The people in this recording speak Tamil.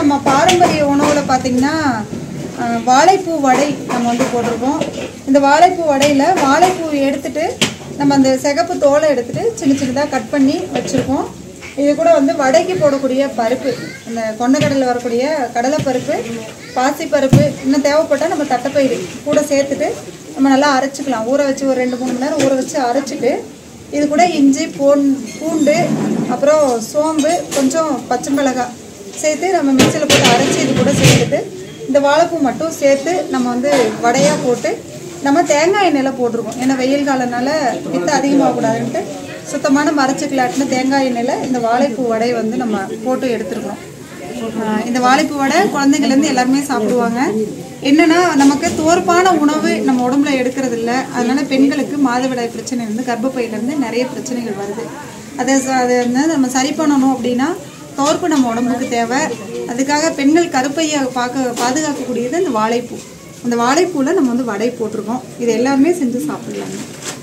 நம்ம பாரம்பரிய உணவில் பார்த்தீங்கன்னா அஹ், வாழைப்பூ வடை நம்ம வந்து போட்டிருக்கோம் இந்த வாழைப்பூ வடையில் வாழைப்பூ எடுத்துட்டு நம்ம அந்த சிகப்பு தோலை எடுத்துட்டு சின்ன சின்னதாக கட் பண்ணி வச்சுருக்கோம் இது கூட வந்து வடைக்கு போடக்கூடிய பருப்பு இந்த கொண்டக்கடலில் வரக்கூடிய கடலைப்பருப்பு பாசிப்பருப்பு இன்னும் தேவைப்பட்டால் நம்ம தட்டைப்பயிறு கூட சேர்த்துட்டு நம்ம நல்லா அரைச்சிக்கலாம் ஊற வச்சு ஒரு ரெண்டு மூணு மணி நேரம் ஊற வச்சு அரைச்சிட்டு இது கூட இஞ்சி பூன் பூண்டு அப்புறம் சோம்பு கொஞ்சம் பச்சை மிளகாய் சேர்த்து நம்ம மிக்சியில் போட்டு அரைச்சி இது கூட சேர்த்துட்டு இந்த வாழைப்பூ மட்டும் சேர்த்து நம்ம வந்து வடையாக போட்டு நம்ம தேங்காய் எண்ணெயில் போட்டிருக்கோம் ஏன்னா வெயில் காலனால பித்த அதிகமாகக்கூடாதுன்ட்டு சுத்தமான மரச்சுக்கலாட்டின தேங்காய் எண்ணெயில் இந்த வாழைப்பூ வடையை வந்து நம்ம போட்டு எடுத்துருக்கோம் ஆஹ் இந்த வாழைப்பூ வடை குழந்தைங்கள்லேருந்து எல்லாருமே சாப்பிடுவாங்க என்னன்னா நமக்கு தோற்பான உணவு நம்ம உடம்புல எடுக்கிறது இல்ல அதனால பெண்களுக்கு மாதவிடாய் பிரச்சனை இருந்து கர்ப்பப்பையிலேருந்து நிறைய பிரச்சனைகள் வருது அதை ச- அதை வந்து நம்ம சரி பண்ணணும் அப்படின்னா தோற்பு நம்ம உடம்புக்கு தேவை அதுக்காக பெண்கள் கருப்பையை பார்க்க பாதுகாக்கக்கூடியது இந்த வாழைப்பூ அந்த வாழைப்பூவில் நம்ம வந்து வடை போட்டிருக்கோம் இது எல்லாருமே செஞ்சு சாப்பிடலாங்க